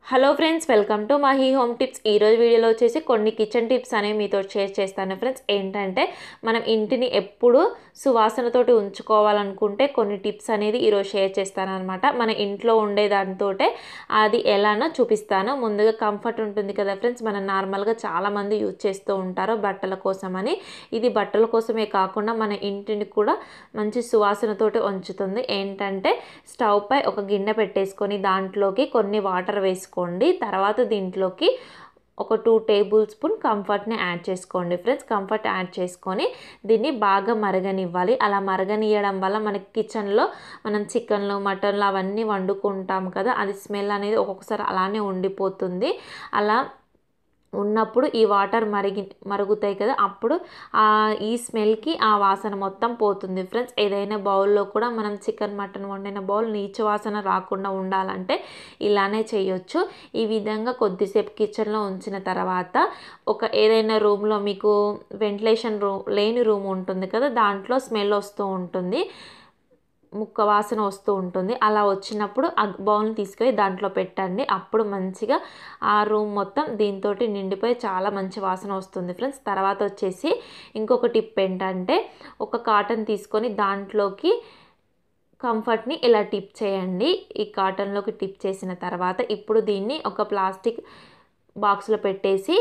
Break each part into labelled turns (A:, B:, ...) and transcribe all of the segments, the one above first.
A: hello friends welcome to Mahi home tips ఈరోజు వీడియోలో వచ్చేసి కొన్ని కిచెన్ టిప్స్ అనేవి మీతో షేర్ చేస్తాను ఫ్రెండ్స్ ఏంటంటే మనం ఇంటిని ఎప్పుడు సువాసనతోటి ఉంచుకోవాలనుకుంటే కొన్ని టిప్స్ అనేది ఈరోజు షేర్ చేస్తాను అనమాట మన ఇంట్లో ఉండే దానితో అది ఎలానో చూపిస్తాను ముందుగా కంఫర్ట్ ఉంటుంది కదా ఫ్రెండ్స్ మనం నార్మల్గా చాలామంది యూజ్ చేస్తూ ఉంటారు బట్టల కోసమని ఇది బట్టల కోసమే కాకుండా మన ఇంటిని కూడా మంచి సువాసనతోటి ఉంచుతుంది ఏంటంటే స్టవ్ పై ఒక గిన్నె పెట్టేసుకొని దాంట్లోకి కొన్ని వాటర్ వేసుకోండి తర్వాత దీంట్లోకి ఒక టూ టేబుల్ స్పూన్ కంఫర్ట్ని యాడ్ చేసుకోండి ఫ్రెండ్స్ కంఫర్ట్ యాడ్ చేసుకొని దీన్ని బాగా మరగనివ్వాలి అలా మరగనియడం వల్ల మనకి కిచెన్లో మనం చికెన్లు మటన్లు అవన్నీ వండుకుంటాం కదా అది స్మెల్ అనేది ఒక్కొక్కసారి అలానే ఉండిపోతుంది అలా ఉన్నప్పుడు ఈ వాటర్ మరిగి మరుగుతాయి కదా అప్పుడు ఈ స్మెల్కి ఆ వాసన మొత్తం పోతుంది ఫ్రెండ్స్ ఏదైనా బౌల్లో కూడా మనం చికెన్ మటన్ వండిన బౌల్ నీచు వాసన రాకుండా ఉండాలంటే ఇలానే చేయొచ్చు ఈ విధంగా కొద్దిసేపు కిచెన్లో ఉంచిన తర్వాత ఒక ఏదైనా రూమ్లో మీకు వెంటిలేషన్ రూమ్ లేని రూమ్ ఉంటుంది కదా దాంట్లో స్మెల్ వస్తూ ఉంటుంది ముక్క వాసన వస్తూ ఉంటుంది అలా వచ్చినప్పుడు ఆ బౌల్ని తీసుకొని దాంట్లో పెట్టండి అప్పుడు మంచిగా ఆ రూమ్ మొత్తం దీంతో నిండిపోయి చాలా మంచి వాసన వస్తుంది ఫ్రెండ్స్ తర్వాత వచ్చేసి ఇంకొక టిప్ ఏంటంటే ఒక కాటన్ తీసుకొని దాంట్లోకి కంఫర్ట్ని ఇలా టిప్ చేయండి ఈ కాటన్లోకి టిప్ చేసిన తర్వాత ఇప్పుడు దీన్ని ఒక ప్లాస్టిక్ బాక్స్లో పెట్టేసి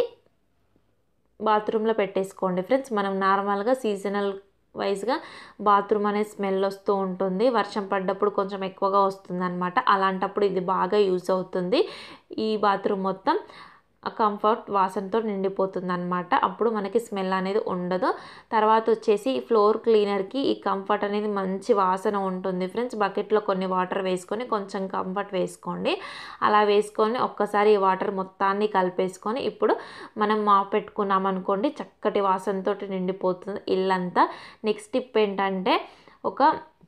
A: బాత్రూంలో పెట్టేసుకోండి ఫ్రెండ్స్ మనం నార్మల్గా సీజనల్ వైజ్గా బాత్రూమ్ అనేది స్మెల్ వస్తూ ఉంటుంది వర్షం పడ్డప్పుడు కొంచెం ఎక్కువగా వస్తుంది అనమాట అలాంటప్పుడు ఇది బాగా యూజ్ అవుతుంది ఈ బాత్రూమ్ మొత్తం కంఫర్ట్ వాసనతో నిండిపోతుంది అనమాట అప్పుడు మనకి స్మెల్ అనేది ఉండదు తర్వాత వచ్చేసి ఫ్లోర్ క్లీనర్కి ఈ కంఫర్ట్ అనేది మంచి వాసన ఉంటుంది ఫ్రెండ్స్ బకెట్లో కొన్ని వాటర్ వేసుకొని కొంచెం కంఫర్ట్ వేసుకోండి అలా వేసుకొని ఒక్కసారి ఈ వాటర్ మొత్తాన్ని కలిపేసుకొని ఇప్పుడు మనం మా పెట్టుకున్నాం అనుకోండి చక్కటి వాసనతో నిండిపోతుంది ఇల్లంతా నెక్స్ట్ టిప్ ఏంటంటే ఒక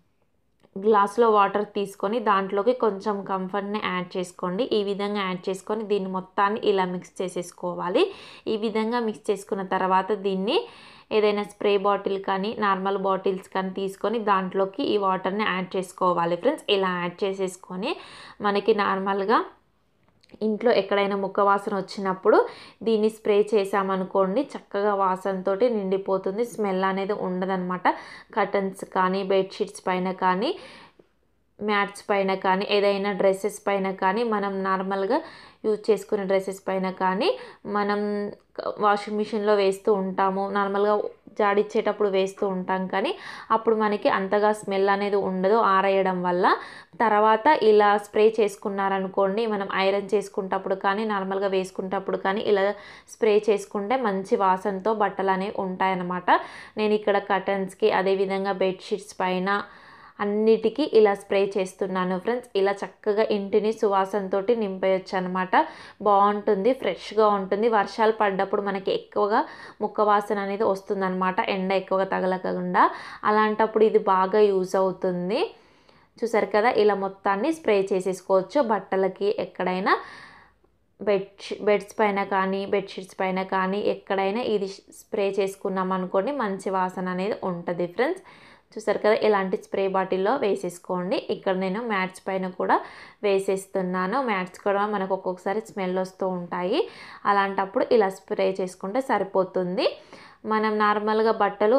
A: గ్లాస్లో వాటర్ తీసుకొని దాంట్లోకి కొంచెం కంఫర్ట్ని యాడ్ చేసుకోండి ఈ విధంగా యాడ్ చేసుకొని దీన్ని మొత్తాన్ని ఇలా మిక్స్ చేసేసుకోవాలి ఈ విధంగా మిక్స్ చేసుకున్న తర్వాత దీన్ని ఏదైనా స్ప్రే బాటిల్ కానీ నార్మల్ బాటిల్స్ కానీ తీసుకొని దాంట్లోకి ఈ వాటర్ని యాడ్ చేసుకోవాలి ఫ్రెండ్స్ ఇలా యాడ్ చేసేసుకొని మనకి నార్మల్గా ఇంట్లో ఎక్కడైనా ముక్క వాసన వచ్చినప్పుడు దీన్ని స్ప్రే చేసామనుకోండి చక్కగా వాసనతో నిండిపోతుంది స్మెల్ అనేది ఉండదన్నమాట కర్టన్స్ కానీ బెడ్షీట్స్ పైన కానీ మ్యాట్స్ పైన కానీ ఏదైనా డ్రెస్సెస్ పైన కానీ మనం నార్మల్గా యూజ్ చేసుకునే డ్రెస్సెస్ పైన కానీ మనం వాషింగ్ మిషన్లో వేస్తూ ఉంటాము నార్మల్గా జాడిచ్చేటప్పుడు వేస్తూ ఉంటాం కానీ అప్పుడు మనకి అంతగా స్మెల్ అనేది ఉండదు ఆరేయడం వల్ల తర్వాత ఇలా స్ప్రే చేసుకున్నారనుకోండి మనం ఐరన్ చేసుకుంటప్పుడు కానీ నార్మల్గా వేసుకుంటప్పుడు కానీ ఇలా స్ప్రే చేసుకుంటే మంచి వాసనతో బట్టలు అనేవి ఉంటాయన్నమాట నేను ఇక్కడ కర్టన్స్కి అదేవిధంగా బెడ్షీట్స్ పైన అన్నిటికీ ఇలా స్ప్రే చేస్తున్నాను ఫ్రెండ్స్ ఇలా చక్కగా ఇంటిని సువాసనతో నింపేయచ్చు అనమాట బాగుంటుంది ఫ్రెష్గా ఉంటుంది వర్షాలు పడ్డప్పుడు మనకి ఎక్కువగా ముక్క వాసన అనేది వస్తుందన్నమాట ఎండ ఎక్కువగా తగలకుండా అలాంటప్పుడు ఇది బాగా యూజ్ అవుతుంది చూసారు కదా ఇలా మొత్తాన్ని స్ప్రే చేసేసుకోవచ్చు బట్టలకి ఎక్కడైనా బెడ్ బెడ్స్ పైన కానీ బెడ్షీట్స్ పైన కానీ ఎక్కడైనా ఇది స్ప్రే చేసుకున్నాం అనుకోండి మంచి వాసన అనేది ఉంటుంది ఫ్రెండ్స్ చూసారు కదా ఇలాంటి స్ప్రే బాటిల్లో వేసేసుకోండి ఇక్కడ నేను మ్యాట్స్ పైన కూడా వేసేస్తున్నాను మ్యాట్స్ కూడా మనకు ఒక్కొక్కసారి స్మెల్ వస్తూ ఉంటాయి అలాంటప్పుడు ఇలా స్ప్రే చేసుకుంటే సరిపోతుంది మనం నార్మల్గా బట్టలు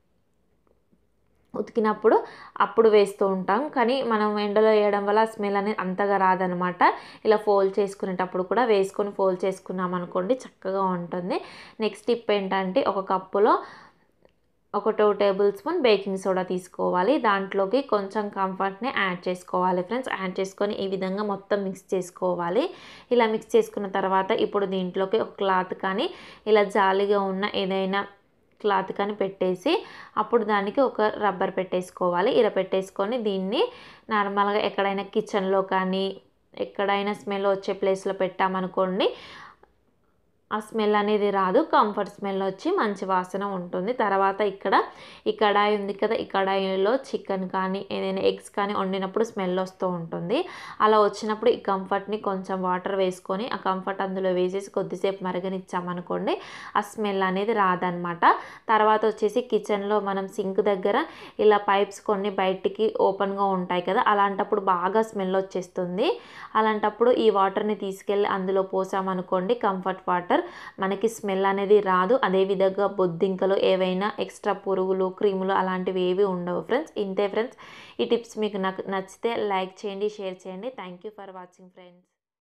A: ఉతికినప్పుడు అప్పుడు వేస్తూ ఉంటాం కానీ మనం ఎండలో వేయడం వల్ల స్మెల్ అనేది అంతగా రాదనమాట ఇలా ఫోల్డ్ చేసుకునేటప్పుడు కూడా వేసుకొని ఫోల్డ్ చేసుకున్నాం అనుకోండి చక్కగా ఉంటుంది నెక్స్ట్ టిప్ ఏంటంటే ఒక కప్పులో ఒక two tablespoon baking soda తీసుకోవాలి దాంట్లోకి కొంచెం కంఫర్ట్ని యాడ్ చేసుకోవాలి ఫ్రెండ్స్ యాడ్ చేసుకొని ఈ విధంగా మొత్తం మిక్స్ చేసుకోవాలి ఇలా మిక్స్ చేసుకున్న తర్వాత ఇప్పుడు దీంట్లోకి ఒక క్లాత్ కానీ ఇలా జాలిగా ఉన్న ఏదైనా క్లాత్ కానీ పెట్టేసి అప్పుడు దానికి ఒక రబ్బర్ పెట్టేసుకోవాలి ఇలా పెట్టేసుకొని దీన్ని నార్మల్గా ఎక్కడైనా కిచెన్లో కానీ ఎక్కడైనా స్మెల్ వచ్చే ప్లేస్లో పెట్టామనుకోండి ఆ స్మెల్ అనేది రాదు కంఫర్ట్ స్మెల్ వచ్చి మంచి వాసన ఉంటుంది తర్వాత ఇక్కడ ఈ కడాయి ఉంది కదా ఈ కడాయిలో చికెన్ కానీ ఏదైనా ఎగ్స్ కానీ వండినప్పుడు స్మెల్ వస్తూ ఉంటుంది అలా వచ్చినప్పుడు ఈ కంఫర్ట్ని కొంచెం వాటర్ వేసుకొని ఆ కంఫర్ట్ అందులో వేసేసి కొద్దిసేపు మరగనిచ్చామనుకోండి ఆ స్మెల్ అనేది రాదనమాట తర్వాత వచ్చేసి కిచెన్లో మనం సింక్ దగ్గర ఇలా పైప్స్ కొన్ని బయటికి ఓపెన్గా ఉంటాయి కదా అలాంటప్పుడు బాగా స్మెల్ వచ్చేస్తుంది అలాంటప్పుడు ఈ వాటర్ని తీసుకెళ్ళి అందులో పోసామనుకోండి కంఫర్ట్ వాటర్ మనకి స్మెల్ అనేది రాదు అదేవిధంగా బొద్దింకలు ఏవైనా ఎక్స్ట్రా పురుగులు క్రీములు అలాంటివి ఏవి ఉండవు ఫ్రెండ్స్ ఇంతే ఫ్రెండ్స్ ఈ టిప్స్ మీకు నాకు నచ్చితే లైక్ చేయండి షేర్ చేయండి thank you for watching friends